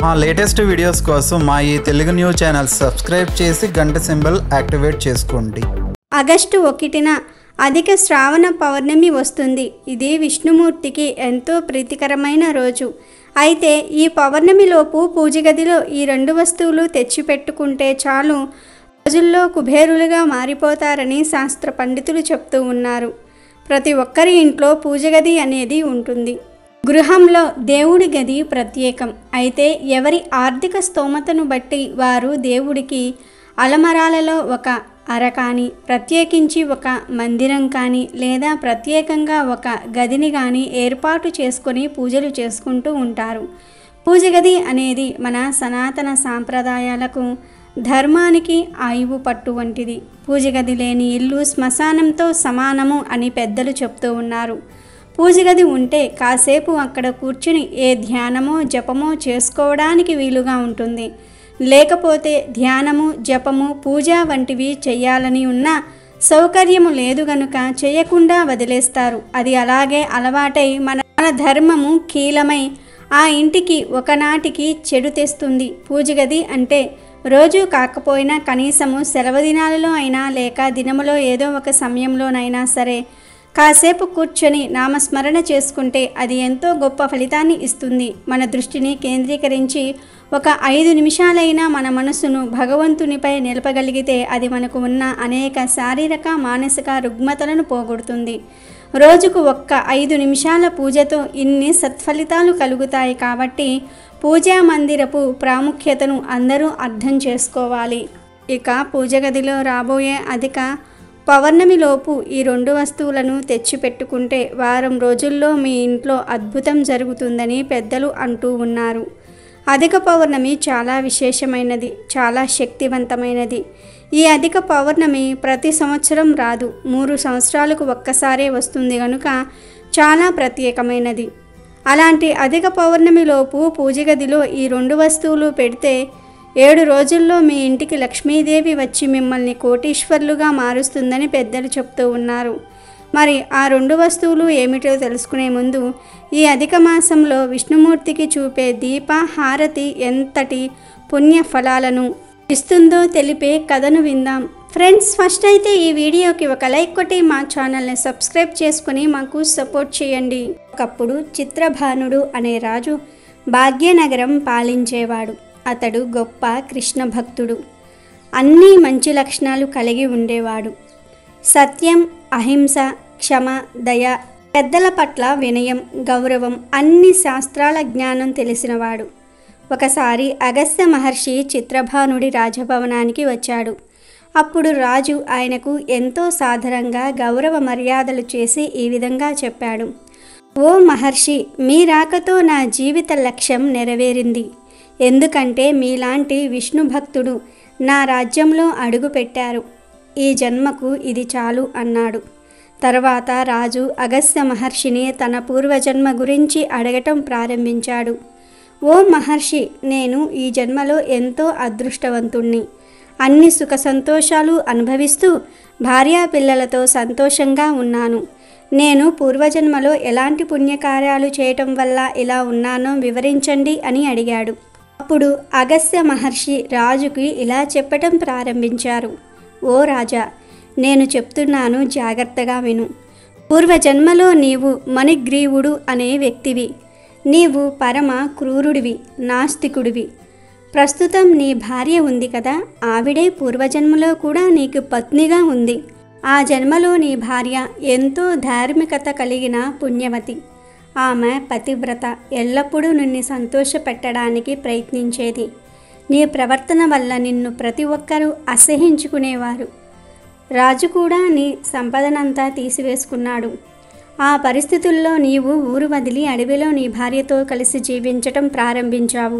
మా latest videos కోసం మా ఈ తెలుగు న్యూస్ ఛానల్ సబ్స్క్రైబ్ చేసి గంట సింబల్ యాక్టివేట్ చేసుకోండి ఆగస్టు ఒకటిన అధిక శ్రావణ పౌర్ణమి వస్తుంది ఇది విష్ణుమూర్తికి ఎంతో ప్రీతికరమైన రోజు అయితే ఈ పౌర్ణమిలోపు పూజ గదిలో ఈ రెండు వస్తువులు తెచ్చిపెట్టుకుంటే చాలు రోజుల్లో కుబేరులుగా మారిపోతారని శాస్త్ర పండితులు చెప్తూ ఉన్నారు ప్రతి ఒక్కరి ఇంట్లో పూజ గది అనేది ఉంటుంది గృహంలో దేవుడి గది ప్రత్యేకం అయితే ఎవరి ఆర్థిక స్తోమతను బట్టి వారు దేవుడికి అలమరాలలో ఒక అర కానీ ప్రత్యేకించి ఒక మందిరం కానీ లేదా ప్రత్యేకంగా ఒక గదిని కానీ ఏర్పాటు చేసుకొని పూజలు చేసుకుంటూ ఉంటారు పూజ గది అనేది మన సనాతన సాంప్రదాయాలకు ధర్మానికి ఆయువు పట్టు వంటిది పూజ గది లేని ఇల్లు శ్మశానంతో సమానము అని పెద్దలు చెప్తూ ఉన్నారు పూజ గది ఉంటే కాసేపు అక్కడ కూర్చుని ఏ ధ్యానమో జపమో చేసుకోవడానికి వీలుగా ఉంటుంది లేకపోతే ధ్యానము జపము పూజ వంటివి చేయాలని ఉన్నా సౌకర్యము లేదు గనుక చేయకుండా వదిలేస్తారు అది అలాగే అలవాటై మన మన ధర్మము కీలమై ఆ ఇంటికి ఒకనాటికి చెడు తెస్తుంది పూజ గది అంటే రోజు కాకపోయినా కనీసము సెలవు దినాలలో అయినా లేక దినములో ఏదో ఒక సమయంలోనైనా సరే కాసేపు కూర్చొని నామస్మరణ చేసుకుంటే అది ఎంతో గొప్ప ఫలితాన్ని ఇస్తుంది మన దృష్టిని కేంద్రీకరించి ఒక ఐదు నిమిషాలైనా మన మనసును భగవంతునిపై నిలపగలిగితే అది మనకు ఉన్న అనేక శారీరక మానసిక రుగ్మతలను పోగొడుతుంది రోజుకు ఒక్క ఐదు నిమిషాల పూజతో ఇన్ని సత్ఫలితాలు కలుగుతాయి కాబట్టి పూజా మందిరపు ప్రాముఖ్యతను అందరూ అర్థం చేసుకోవాలి ఇక పూజ గదిలో రాబోయే అధిక పౌర్ణమిలోపు ఈ రెండు వస్తువులను తెచ్చిపెట్టుకుంటే వారం రోజుల్లో మీ ఇంట్లో అద్భుతం జరుగుతుందని పెద్దలు అంటూ ఉన్నారు అధిక పౌర్ణమి చాలా విశేషమైనది చాలా శక్తివంతమైనది ఈ అధిక పౌర్ణమి ప్రతి సంవత్సరం రాదు మూడు సంవత్సరాలకు ఒక్కసారే వస్తుంది కనుక చాలా ప్రత్యేకమైనది అలాంటి అధిక పౌర్ణమిలోపు పూజ గదిలో ఈ రెండు వస్తువులు పెడితే ఏడు రోజుల్లో మీ ఇంటికి లక్ష్మీదేవి వచ్చి మిమ్మల్ని కోటీశ్వర్లుగా మారుస్తుందని పెద్దలు చెప్తూ ఉన్నారు మరి ఆ రెండు వస్తువులు ఏమిటో తెలుసుకునే ముందు ఈ అధిక మాసంలో విష్ణుమూర్తికి చూపే దీప హారతి ఎంతటి పుణ్య ఫలాలను ఇస్తుందో తెలిపే కథను విందాం ఫ్రెండ్స్ ఫస్ట్ అయితే ఈ వీడియోకి ఒక లైక్ కొట్టి మా ఛానల్ని సబ్స్క్రైబ్ చేసుకుని మాకు సపోర్ట్ చేయండి ఒకప్పుడు చిత్రభానుడు అనే రాజు భాగ్యనగరం పాలించేవాడు అతడు గొప్ప కృష్ణ భక్తుడు అన్ని మంచి లక్షణాలు కలిగి ఉండేవాడు సత్యం అహింస క్షమ దయ పెద్దల పట్ల వినయం గౌరవం అన్ని శాస్త్రాల జ్ఞానం తెలిసినవాడు ఒకసారి అగస్త్య మహర్షి చిత్రభానుడి రాజభవనానికి వచ్చాడు అప్పుడు రాజు ఆయనకు ఎంతో సాధారణంగా గౌరవ మర్యాదలు చేసి ఈ విధంగా చెప్పాడు ఓ మహర్షి మీ రాకతో నా జీవిత లక్ష్యం నెరవేరింది ఎందుకంటే మీలాంటి విష్ణు భక్తుడు నా రాజ్యంలో అడుగుపెట్టారు ఈ జన్మకు ఇది చాలు అన్నాడు తర్వాత రాజు అగస్త్య మహర్షిని తన పూర్వజన్మ గురించి అడగటం ప్రారంభించాడు ఓ మహర్షి నేను ఈ జన్మలో ఎంతో అదృష్టవంతుణ్ణి అన్ని సుఖ సంతోషాలు అనుభవిస్తూ భార్యా పిల్లలతో సంతోషంగా ఉన్నాను నేను పూర్వజన్మలో ఎలాంటి పుణ్యకార్యాలు చేయటం వల్ల ఇలా ఉన్నానో వివరించండి అని అడిగాడు అప్పుడు అగస్త్య మహర్షి రాజుకి ఇలా చెప్పటం ప్రారంభించారు ఓ రాజా నేను చెప్తున్నాను జాగ్రత్తగా విను పూర్వజన్మలో నీవు మణిగ్రీవుడు అనే వ్యక్తివి నీవు పరమ క్రూరుడివి నాస్తికుడివి ప్రస్తుతం నీ భార్య ఉంది కదా ఆవిడే పూర్వజన్మలో కూడా నీకు పత్నిగా ఉంది ఆ జన్మలో నీ భార్య ఎంతో ధార్మికత కలిగిన పుణ్యవతి ఆమె పతివ్రత ఎల్లప్పుడూ నిన్ను సంతోషపెట్టడానికి ప్రయత్నించేది నీ ప్రవర్తన వల్ల నిన్ను ప్రతి ఒక్కరూ అసహించుకునేవారు రాజు కూడా నీ సంపదనంతా తీసివేసుకున్నాడు ఆ పరిస్థితుల్లో నీవు ఊరు వదిలి అడవిలో నీ భార్యతో కలిసి జీవించటం ప్రారంభించావు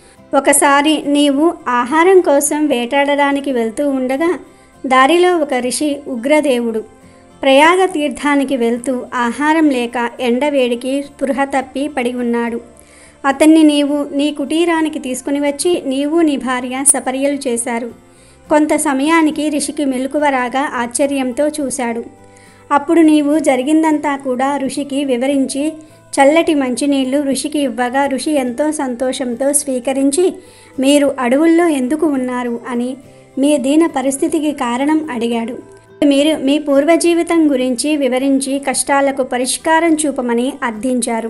ఒకసారి నీవు ఆహారం కోసం వేటాడడానికి వెళ్తూ ఉండగా దారిలో ఒక ఋషి ఉగ్రదేవుడు ప్రయాగ తీర్థానికి వెళ్తూ ఆహారం లేక ఎండవేడికి స్పృహ తప్పి పడి ఉన్నాడు అతన్ని నీవు నీ కుటీరానికి తీసుకుని వచ్చి నీవు నీ భార్య సపర్యలు చేశారు కొంత సమయానికి ఋషికి మెలకువ రాగా ఆశ్చర్యంతో చూశాడు అప్పుడు నీవు జరిగిందంతా కూడా ఋషికి వివరించి చల్లటి మంచినీళ్లు ఋషికి ఇవ్వగా ఋషి ఎంతో సంతోషంతో స్వీకరించి మీరు అడవుల్లో ఎందుకు ఉన్నారు అని మీ దీన పరిస్థితికి కారణం అడిగాడు మీరు మీ పూర్వ జీవితం గురించి వివరించి కష్టాలకు పరిష్కారం చూపమని అర్థించారు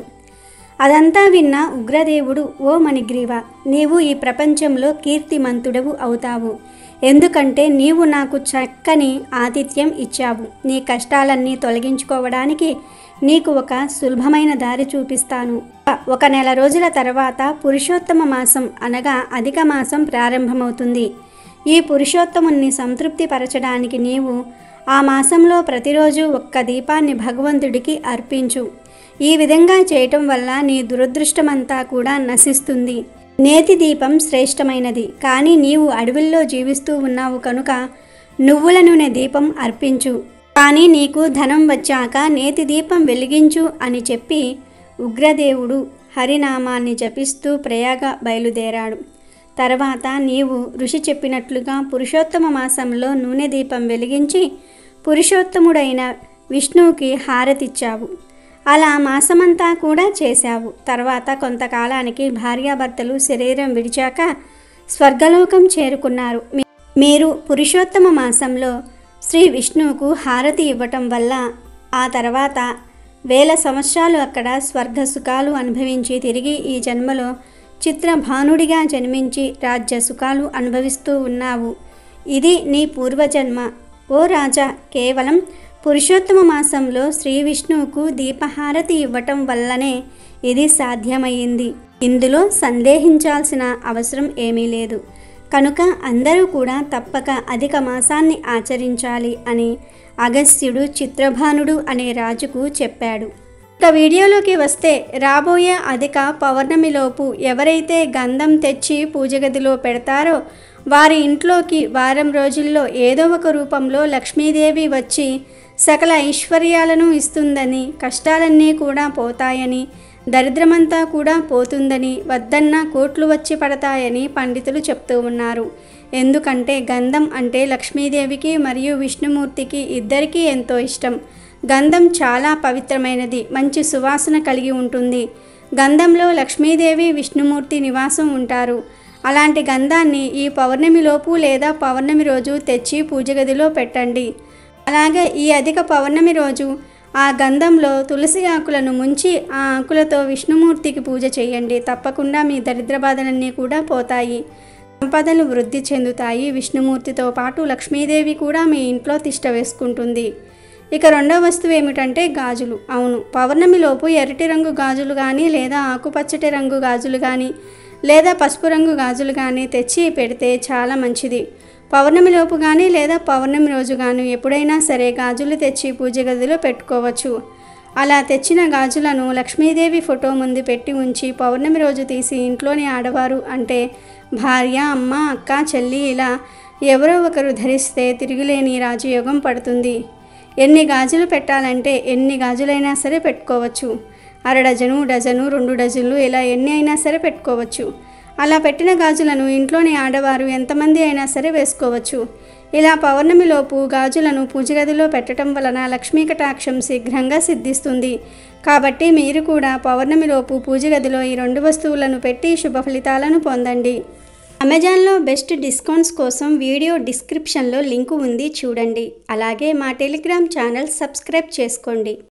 అదంతా విన్న ఉగ్రదేవుడు ఓ మణిగ్రీవ నీవు ఈ ప్రపంచంలో కీర్తిమంతుడవు అవుతావు ఎందుకంటే నీవు నాకు చక్కని ఆతిథ్యం ఇచ్చావు నీ కష్టాలన్నీ తొలగించుకోవడానికి నీకు ఒక సులభమైన దారి చూపిస్తాను ఒక నెల రోజుల తర్వాత పురుషోత్తమ మాసం అనగా అధిక మాసం ప్రారంభమవుతుంది ఈ పురుషోత్తముని సంతృప్తిపరచడానికి నీవు ఆ మాసంలో ప్రతిరోజు ఒక్క దీపాన్ని భగవంతుడికి అర్పించు ఈ విధంగా చేయటం వల్ల నీ దురదృష్టమంతా కూడా నశిస్తుంది నేతి దీపం శ్రేష్టమైనది కానీ నీవు అడవుల్లో జీవిస్తూ ఉన్నావు కనుక నువ్వుల నూనె దీపం అర్పించు కానీ నీకు ధనం వచ్చాక నేతి దీపం వెలిగించు అని చెప్పి ఉగ్రదేవుడు హరినామాన్ని జపిస్తూ ప్రయాగ బయలుదేరాడు తర్వాత నీవు ఋషి చెప్పినట్లుగా పురుషోత్తమ మాసంలో నూనె దీపం వెలిగించి పురుషోత్తముడైన విష్ణువుకి హారతిచ్చావు అలా మాసమంతా కూడా చేశావు తర్వాత కొంతకాలానికి భార్యాభర్తలు శరీరం విడిచాక స్వర్గలోకం చేరుకున్నారు మీ- మీరు పురుషోత్తమ మాసంలో శ్రీ విష్ణువుకు హారతి ఇవ్వటం వల్ల ఆ తర్వాత వేల సంవత్సరాలు అక్కడ స్వర్గ సుఖాలు అనుభవించి తిరిగి ఈ జన్మలో చిత్రభానుడిగా జన్మించి రాజ్య సుఖాలు అనుభవిస్తూ ఉన్నావు ఇది నీ పూర్వజన్మ ఓ రాజా కేవలం పురుషోత్తమ మాసంలో శ్రీ విష్ణువుకు దీపహారతి ఇవ్వటం వల్లనే ఇది సాధ్యమయ్యింది ఇందులో సందేహించాల్సిన అవసరం ఏమీ లేదు కనుక అందరూ కూడా తప్పక అధిక మాసాన్ని ఆచరించాలి అని అగస్త్యుడు చిత్రభానుడు అనే రాజుకు చెప్పాడు ఇక వీడియోలోకి వస్తే రాబోయే అధిక పౌర్ణమిలోపు ఎవరైతే గంధం తెచ్చి పూజ గదిలో పెడతారో వారి ఇంట్లోకి వారం రోజుల్లో ఏదో ఒక రూపంలో లక్ష్మీదేవి వచ్చి సకల ఐశ్వర్యాలను ఇస్తుందని కష్టాలన్నీ కూడా పోతాయని దరిద్రమంతా కూడా పోతుందని వద్దన్న కోట్లు వచ్చి పడతాయని పండితులు చెప్తూ ఉన్నారు ఎందుకంటే గంధం అంటే లక్ష్మీదేవికి మరియు విష్ణుమూర్తికి ఇద్దరికీ ఎంతో ఇష్టం గంధం చాలా పవిత్రమైనది మంచి సువాసన కలిగి ఉంటుంది గంధంలో లక్ష్మీదేవి విష్ణుమూర్తి నివాసం ఉంటారు అలాంటి గంధాన్ని ఈ పౌర్ణమిలోపు లేదా పౌర్ణమి రోజు తెచ్చి పూజ గదిలో పెట్టండి అలాగే ఈ అధిక పౌర్ణమి రోజు ఆ గంధంలో తులసి ఆకులను ముంచి ఆ ఆకులతో విష్ణుమూర్తికి పూజ చేయండి తప్పకుండా మీ దరిద్ర బాధలన్నీ కూడా పోతాయి సంపదలు వృద్ధి చెందుతాయి విష్ణుమూర్తితో పాటు లక్ష్మీదేవి కూడా మీ ఇంట్లో తిష్ట వేసుకుంటుంది ఇక రెండవ వస్తువు ఏమిటంటే గాజులు అవును పౌర్ణమిలోపు ఎర్రటి రంగు గాజులు కానీ లేదా ఆకుపచ్చటి రంగు గాజులు కానీ లేదా పసుపు రంగు గాజులు కానీ తెచ్చి పెడితే చాలా మంచిది పౌర్ణమిలోపు కానీ లేదా పౌర్ణమి రోజు కానీ ఎప్పుడైనా సరే గాజులు తెచ్చి పూజ గదిలో పెట్టుకోవచ్చు అలా తెచ్చిన గాజులను లక్ష్మీదేవి ఫోటో ముందు పెట్టి ఉంచి పౌర్ణమి రోజు తీసి ఇంట్లోని ఆడవారు అంటే భార్య అమ్మ అక్క చెల్లి ఇలా ఎవరో ఒకరు ధరిస్తే తిరుగులేని రాజయోగం పడుతుంది ఎన్ని గాజులు పెట్టాలంటే ఎన్ని గాజులైనా సరే పెట్టుకోవచ్చు అర డజను డజను రెండు డజన్లు ఇలా ఎన్ని అయినా సరే పెట్టుకోవచ్చు అలా పెట్టిన గాజులను ఇంట్లోని ఆడవారు ఎంతమంది అయినా సరే వేసుకోవచ్చు ఇలా పౌర్ణమిలోపు గాజులను పూజ గదిలో పెట్టడం వలన లక్ష్మీ కటాక్షం శీఘ్రంగా సిద్ధిస్తుంది కాబట్టి మీరు కూడా పౌర్ణమిలోపు పూజ గదిలో ఈ రెండు వస్తువులను పెట్టి శుభ ఫలితాలను పొందండి అమెజాన్లో బెస్ట్ డిస్కౌంట్స్ కోసం వీడియో డిస్క్రిప్షన్లో లింకు ఉంది చూడండి అలాగే మా టెలిగ్రామ్ ఛానల్ సబ్స్క్రైబ్ చేసుకోండి